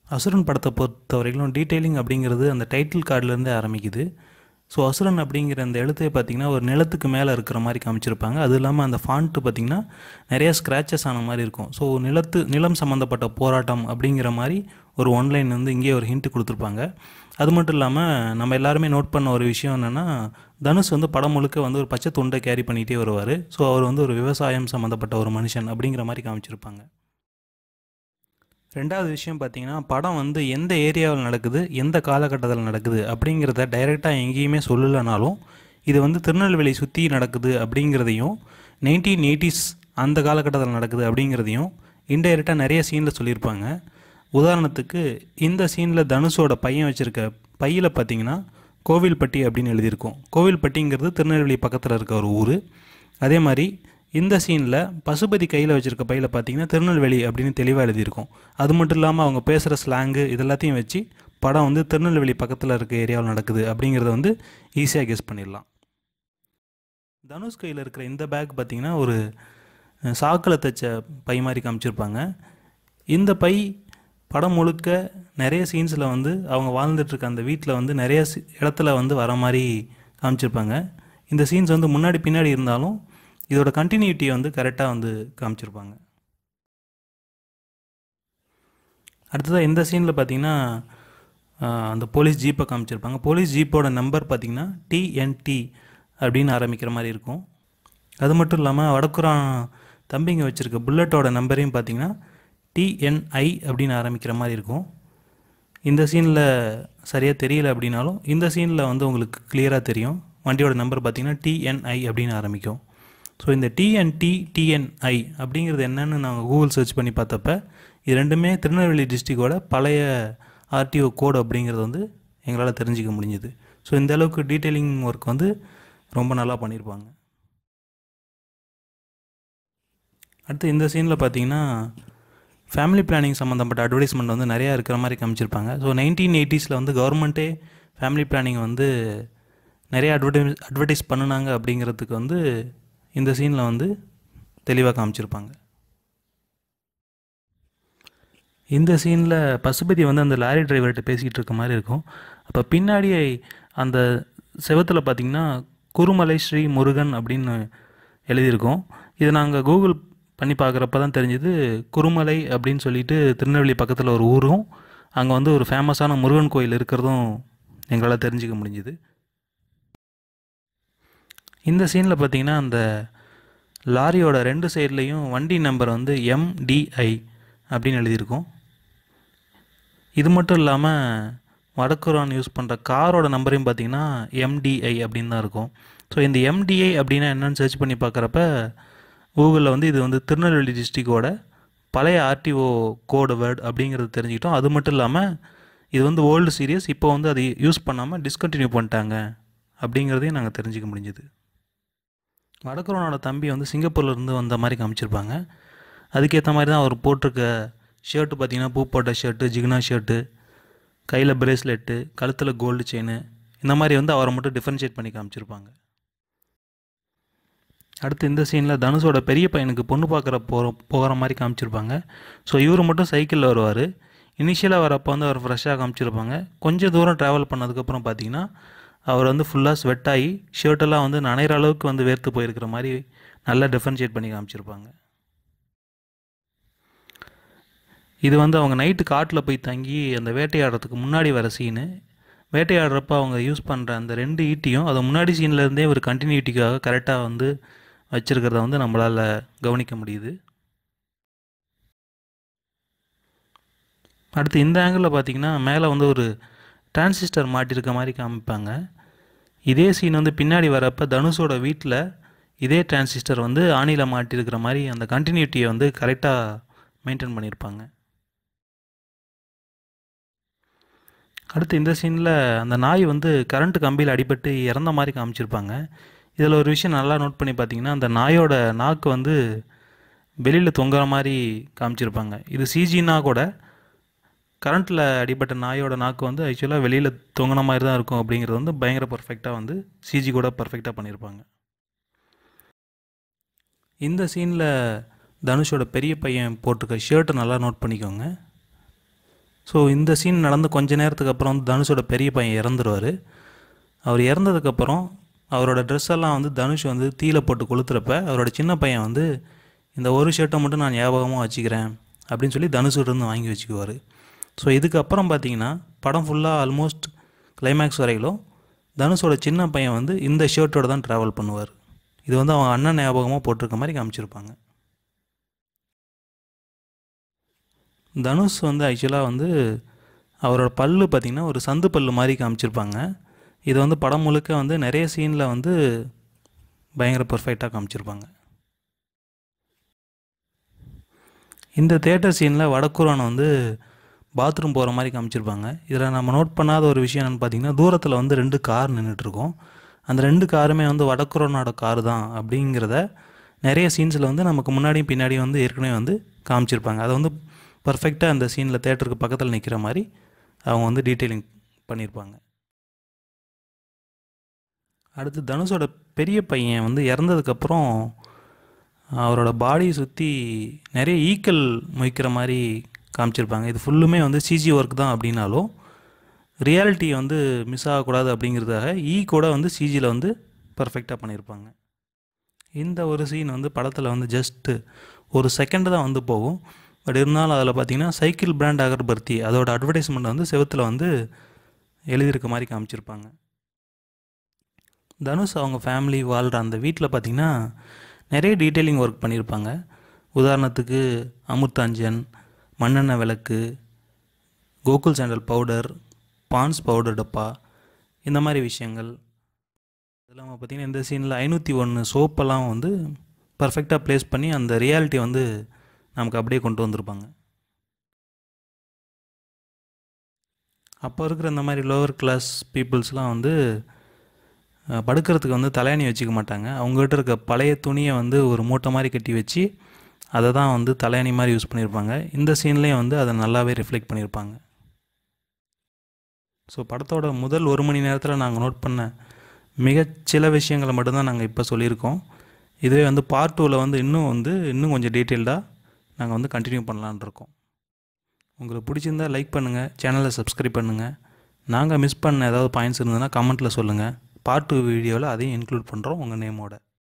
அசுரன் படத்தை பொறுத்த வரைக்கும் டீட்டெயிலிங் அப்படிங்கிறது அந்த டைட்டில் கார்டுலேருந்தே ஆரம்பிக்குது ஸோ அசுரன் அப்படிங்கிற அந்த எழுத்தையே பார்த்திங்கன்னா ஒரு நிலத்துக்கு மேலே இருக்கிற மாதிரி காமிச்சிருப்பாங்க அது இல்லாமல் அந்த ஃபாண்ட்டு பார்த்திங்கன்னா நிறைய ஸ்க்ராச்சஸ் ஆன மாதிரி இருக்கும் ஸோ நிலத்து நிலம் சம்மந்தப்பட்ட போராட்டம் அப்படிங்கிற மாதிரி ஒரு ஒன்லைன் வந்து இங்கேயே ஒரு ஹிண்ட் கொடுத்துருப்பாங்க அது மட்டும் இல்லாமல் நம்ம எல்லாருமே நோட் பண்ண ஒரு விஷயம் என்னென்னா தனுஷ் வந்து படம் முழுக்க வந்து ஒரு பச்சை துண்டை கேரி பண்ணிகிட்டே வருவார் ஸோ அவர் வந்து ஒரு விவசாயம் சம்மந்தப்பட்ட ஒரு மனுஷன் அப்படிங்கிற மாதிரி காமிச்சிருப்பாங்க ரெண்டாவது விஷயம் பார்த்தீங்கன்னா படம் வந்து எந்த ஏரியாவில் நடக்குது எந்த காலகட்டத்தில் நடக்குது அப்படிங்கிறத டைரெக்டாக எங்கேயுமே சொல்லலைனாலும் இது வந்து திருநெல்வேலி சுற்றி நடக்குது அப்படிங்கிறதையும் நைன்டீன் எயிட்டிஸ் அந்த காலகட்டத்தில் நடக்குது அப்படிங்கிறதையும் இன்டைரக்டாக நிறைய சீனில் சொல்லியிருப்பாங்க உதாரணத்துக்கு இந்த சீனில் தனுஷோட பையன் வச்சுருக்க பையில் பார்த்தீங்கன்னா கோவில்பட்டி அப்படின்னு எழுதியிருக்கும் கோவில்பட்டிங்கிறது திருநெல்வேலி பக்கத்தில் இருக்க ஒரு ஊர் அதே மாதிரி இந்த சீனில் பசுபதி கையில் வச்சுருக்க பையில் பார்த்தீங்கன்னா திருநெல்வேலி அப்படின்னு தெளிவாக எழுதியிருக்கும் அது மட்டும் இல்லாமல் அவங்க பேசுகிற ஸ்லாங்கு இதெல்லாத்தையும் வச்சு படம் வந்து திருநெல்வேலி பக்கத்தில் இருக்க ஏரியாவில் நடக்குது அப்படிங்கிறத வந்து ஈஸியாக கெஸ் பண்ணிடலாம் தனுஷ் கையில் இருக்கிற இந்த பேக் பார்த்திங்கன்னா ஒரு சாக்கில் தைச்ச பை மாதிரி காமிச்சிருப்பாங்க இந்த பை படம் முழுக்க நிறைய சீன்ஸில் வந்து அவங்க வாழ்ந்துட்டுருக்க அந்த வீட்டில் வந்து நிறைய சி- இடத்துல வந்து வர மாதிரி காமிச்சிருப்பாங்க இந்த சீன்ஸ் வந்து முன்னாடி பின்னாடி இருந்தாலும் இதோட கண்டினியூட்டியை வந்து கரெக்டாக வந்து காமிச்சிருப்பாங்க அடுத்ததாக இந்த சீனில் பார்த்தீங்கன்னா ஆஹ், அந்த போலீஸ் ஜீப்பை காமிச்சிருப்பாங்க போலீஸ் ஜீப்போட நம்பர் பார்த்தீங்கன்னா டிஎன்டி அப்படின்னு ஆரம்பிக்கிற மாதிரி இருக்கும் அது மட்டும் இல்லாமல் வடக்குறான் தம்பிங்க வச்சுருக்க புல்லட்டோட நம்பரையும் பார்த்தீங்கன்னா டிஎன்ஐ அப்படின்னு ஆரம்பிக்கிற மாதிரி இருக்கும் இந்த சீனில் சரியாக தெரியல அப்படின்னாலும் இந்த சீனில் வந்து உங்களுக்கு கிளியராக தெரியும் வண்டியோட நம்பர் பார்த்தீங்கன்னா டிஎன்ஐ அப்படின்னு ஆரம்பிக்கும் ஸோ இந்த டிஎன்டி டிஎன்ஐ அப்படிங்கிறது என்னன்னு நாங்கள் கூகுள் சர்ச் பண்ணி பார்த்தப்ப இது ரெண்டுமே திருநெல்வேலி டிஸ்ட்ரிக்டோட பழைய ஆர்டிஓ கோட் அப்படிங்கிறது வந்து எங்களால் தெரிஞ்சிக்க முடிஞ்சுது ஸோ இந்த அளவுக்கு டீட்டெயிலிங் ஒர்க் வந்து ரொம்ப நல்லா பண்ணியிருப்பாங்க அடுத்து இந்த சீனில் பார்த்தீங்கன்னா ஃபேமிலி பிளானிங் சம்மந்தப்பட்ட அட்வர்டைஸ்மெண்ட் வந்து நிறையா இருக்கிற மாதிரி காமிச்சிருப்பாங்க ஸோ நைன்டீன் எயிட்டிஸில் வந்து கவர்மெண்ட்டே ஃபேமிலி பிளானிங் வந்து நிறைய அட்வர்டைஸ் அட்வர்டைஸ் பண்ணுனாங்க அப்படிங்கிறதுக்கு வந்து இந்த சீனில் வந்து தெளிவாக காமிச்சிருப்பாங்க இந்த சீனில் பசுபதி வந்து அந்த லாரி டிரைவர்கிட்ட பேசிக்கிட்டு இருக்க மாதிரி இருக்கும் அப்போ பின்னாடி அந்த செவத்தில் பார்த்தீங்கன்னா குருமலை ஸ்ரீ முருகன் அப்படின்னு எழுதியிருக்கோம் இது நாங்கள் கூகுள் பண்ணி பார்க்குறப்ப தான் தெரிஞ்சது குருமலை அப்படின்னு சொல்லிட்டு திருநெல்வேலி பக்கத்தில் ஒரு ஊரும் அங்கே வந்து ஒரு ஃபேமஸான முருகன் கோயில் இருக்கிறதும் எங்களால் தெரிஞ்சுக்க முடிஞ்சுது இந்த சீனில் பார்த்தீங்கன்னா அந்த லாரியோட ரெண்டு சைட்லேயும் வண்டி நம்பர் வந்து எம்டிஐ அப்படின்னு எழுதியிருக்கும் இது மட்டும் இல்லாமல் வடக்குரான் யூஸ் பண்ணுற காரோட நம்பரையும் பார்த்தீங்கன்னா எம்டிஐ அப்படின்னு தான் இருக்கும் ஸோ இந்த எம்டிஐ அப்படின்னா என்னன்னு சர்ச் பண்ணி பார்க்குறப்ப கூகுளில் வந்து இது வந்து திருநெல்வேலி டிஸ்ட்ரிக்டோட பழைய ஆர்டிஓ கோடு வேர்ட் அப்படிங்கிறது தெரிஞ்சுக்கிட்டோம் அது மட்டும் இல்லாமல் இது வந்து ஓல்டு சீரியஸ் இப்போ வந்து அதை யூஸ் பண்ணாமல் டிஸ்கண்டினியூ பண்ணிட்டாங்க அப்படிங்கிறதையும் நாங்கள் தெரிஞ்சுக்க முடிஞ்சுது வடக்குறவனோட தம்பி வந்து சிங்கப்பூர்ல இருந்து வந்த மாதிரி காமிச்சிருப்பாங்க அதுக்கேற்ற மாதிரி தான் அவர் போட்டிருக்க ஷர்ட்டு பார்த்தீங்கன்னா பூ போட்ட ஷர்ட்டு ஜிகினா ஷர்ட்டு கையில் பிரேஸ்லெட்டு கழுத்தில் கோல்டு செயின் இந்த மாதிரி வந்து அவரை மட்டும் டிஃப்ரென்ஷியேட் பண்ணி காமிச்சிருப்பாங்க அடுத்து இந்த சீனில் தனுஷோட பெரிய பையனுக்கு பொண்ணு பார்க்குற போகிற போகிற மாதிரி காமிச்சிருப்பாங்க ஸோ இவர் மட்டும் சைக்கிளில் வருவார் இனிஷியலாக வரப்போ வந்து அவர் ஃப்ரெஷ்ஷாக காமிச்சிருப்பாங்க கொஞ்சம் தூரம் ட்ராவல் பண்ணதுக்கப்புறம் பார்த்தீங்கன்னா அவர் வந்து ஃபுல்லாக ஸ்வெட் ஆகி ஷர்ட்டெல்லாம் வந்து நனைகிற அளவுக்கு வந்து வேர்த்து போயிருக்கிற மாதிரி நல்லா டிஃப்ரென்ஷியேட் பண்ணி காமிச்சிருப்பாங்க இது வந்து அவங்க நைட்டு காட்டில் போய் தங்கி அந்த வேட்டையாடுறதுக்கு முன்னாடி வர சீனு வேட்டையாடுறப்ப அவங்க யூஸ் பண்ணுற அந்த ரெண்டு ஈட்டியும் அதை முன்னாடி சீன்ல இருந்தே ஒரு கண்டினியூட்டிக்காக கரெக்டாக வந்து வச்சிருக்கிறத வந்து நம்மளால் கவனிக்க முடியுது அடுத்து இந்த ஆங்கிளில் பார்த்தீங்கன்னா மேலே வந்து ஒரு டிரான்சிஸ்டர் மாட்டியிருக்க மாதிரி காமிப்பாங்க இதே சீன் வந்து பின்னாடி வரப்ப தனுஷோட வீட்டில் இதே டிரான்சிஸ்டர் வந்து ஆணியில் மாட்டியிருக்கிற மாதிரி அந்த கண்டினியூட்டியை வந்து கரெக்டாக மெயின்டைன் பண்ணியிருப்பாங்க அடுத்து இந்த சீனில் அந்த நாய் வந்து கரண்ட் கம்பியில் அடிபட்டு இறந்த மாதிரி காமிச்சிருப்பாங்க இதில் ஒரு விஷயம் நல்லா நோட் பண்ணி பார்த்தீங்கன்னா அந்த நாயோட நாக்கு வந்து வெளியில் தொங்குற மாதிரி காமிச்சிருப்பாங்க இது சிஜினா கூட கரண்ட்டில் அடிபட்ட நாயோட நாக்கு வந்து ஆக்சுவலாக வெளியில் தொங்கின மாதிரி தான் இருக்கும் அப்படிங்கிறது வந்து பயங்கர பர்ஃபெக்டாக வந்து சிஜி கூட பர்ஃபெக்டாக பண்ணியிருப்பாங்க இந்த சீனில் தனுஷோட பெரிய பையன் போட்டிருக்க ஷர்ட்டை நல்லா நோட் பண்ணிக்கோங்க ஸோ இந்த சீன் நடந்து கொஞ்ச நேரத்துக்கு அப்புறம் வந்து தனுஷோட பெரிய பையன் இறந்துருவார் அவர் இறந்ததுக்கப்புறம் அவரோட ட்ரெஸ் எல்லாம் வந்து தனுஷ் வந்து தீயில போட்டு கொளுத்துறப்ப அவரோட சின்ன பையன் வந்து இந்த ஒரு ஷர்ட்டை மட்டும் நான் ஞாபகமாக வச்சுக்கிறேன் அப்படின்னு சொல்லி தனுஷ்கிட்ட இருந்து வாங்கி வச்சுக்குவார் ஸோ இதுக்கப்புறம் பார்த்தீங்கன்னா படம் ஃபுல்லாக ஆல்மோஸ்ட் கிளைமேக்ஸ் வரையிலும் தனுஷோட சின்ன பையன் வந்து இந்த ஷர்ட்டோட தான் ட்ராவல் பண்ணுவார் இது வந்து அவன் அண்ணன் ஞாபகமாக போட்டிருக்க மாதிரி காமிச்சிருப்பாங்க தனுஷ் வந்து ஆக்சுவலாக வந்து அவரோட பல்லு பார்த்திங்கன்னா ஒரு சந்து பல்லு மாதிரி காமிச்சிருப்பாங்க இது வந்து படம் முழுக்க வந்து நிறைய சீனில் வந்து பயங்கர பர்ஃபெக்டாக காமிச்சிருப்பாங்க இந்த தேட்டர் சீனில் வடக்குரானை வந்து பாத்ரூம் போகிற மாதிரி காமிச்சிருப்பாங்க இதில் நம்ம நோட் பண்ணாத ஒரு விஷயம் என்னென்னு பார்த்தீங்கன்னா தூரத்தில் வந்து ரெண்டு கார் நின்றுட்டுருக்கோம் அந்த ரெண்டு காருமே வந்து வடக்குரோனோட கார் தான் அப்படிங்கிறத நிறைய சீன்ஸில் வந்து நமக்கு முன்னாடியும் பின்னாடியும் வந்து ஏற்கனவே வந்து காமிச்சிருப்பாங்க அதை வந்து பர்ஃபெக்டாக அந்த சீனில் தேட்டருக்கு பக்கத்தில் நிற்கிற மாதிரி அவங்க வந்து டீட்டெயிலிங் பண்ணியிருப்பாங்க அடுத்து தனுஷோட பெரிய பையன் வந்து இறந்ததுக்கப்புறம் அவரோட பாடியை சுற்றி நிறைய ஈக்கள் மொய்க்கிற மாதிரி காமிச்சிருப்பாங்க இது ஃபுல்லுமே வந்து சிஜி ஒர்க் தான் அப்படின்னாலும் ரியாலிட்டி வந்து மிஸ் ஆகக்கூடாது அப்படிங்கிறதுக்காக ஈ கூட வந்து சிஜியில் வந்து பர்ஃபெக்டாக பண்ணியிருப்பாங்க இந்த ஒரு சீன் வந்து படத்தில் வந்து ஜஸ்ட்டு ஒரு செகண்ட் தான் வந்து போகும் பட் இருந்தாலும் அதில் பார்த்தீங்கன்னா சைக்கிள் பிராண்ட் அகர்பர்த்தி அதோட அட்வர்டைஸ்மெண்ட் வந்து செவத்தில் வந்து எழுதியிருக்க மாதிரி காமிச்சிருப்பாங்க தனுஷ் அவங்க ஃபேமிலி வாழ்கிற அந்த வீட்டில் பார்த்திங்கன்னா நிறைய டீட்டெயிலிங் ஒர்க் பண்ணியிருப்பாங்க உதாரணத்துக்கு அமுர்தாஞ்சன் மண்ணெண்ணெய் விளக்கு Gokul sandal powder Pond's powder டப்பா இந்த மாதிரி விஷயங்கள் அது இல்லாமல் பார்த்திங்கன்னா இந்த சீனில் ஐநூற்றி ஒன்று சோப்பெல்லாம் வந்து பர்ஃபெக்டாக ப்ளேஸ் பண்ணி அந்த ரியாலிட்டி வந்து நமக்கு அப்படியே கொண்டு வந்திருப்பாங்க அப்போ இருக்கிற இந்த மாதிரி லோவர் கிளாஸ் பீப்புள்ஸ்லாம் வந்து அஹ், படுக்கிறதுக்கு வந்து தலையணி வச்சுக்க மாட்டாங்க அவங்ககிட்ட இருக்க பழைய துணியை வந்து ஒரு மூட்டை மாதிரி கட்டி வச்சு அதை தான் வந்து தலையணி மாதிரி யூஸ் பண்ணியிருப்பாங்க இந்த சீன்லேயும் வந்து அதை நல்லாவே ரிஃப்ளெக்ட் பண்ணியிருப்பாங்க ஸோ படத்தோட முதல் ஒரு மணி நேரத்தில் நாங்கள் நோட் பண்ண மிகச் சில விஷயங்களை மட்டும்தான் நாங்கள் இப்போ சொல்லியிருக்கோம் இதுவே வந்து பார்ட் டூவில் வந்து இன்னும் வந்து இன்னும் கொஞ்சம் டீட்டெயில்டாக நாங்கள் வந்து கண்டினியூ பண்ணலான்னு இருக்கோம் உங்களுக்கு பிடிச்சிருந்தா லைக் பண்ணுங்கள் சேனலை சப்ஸ்கிரைப் பண்ணுங்கள் நாங்கள் மிஸ் பண்ண ஏதாவது பாயிண்ட்ஸ் இருந்ததுன்னா கமெண்ட்டில் சொல்லுங்கள் பார்ட் டூ வீடியோவில் அதையும் இன்க்ளூட் பண்ணுறோம் உங்கள் நேமோட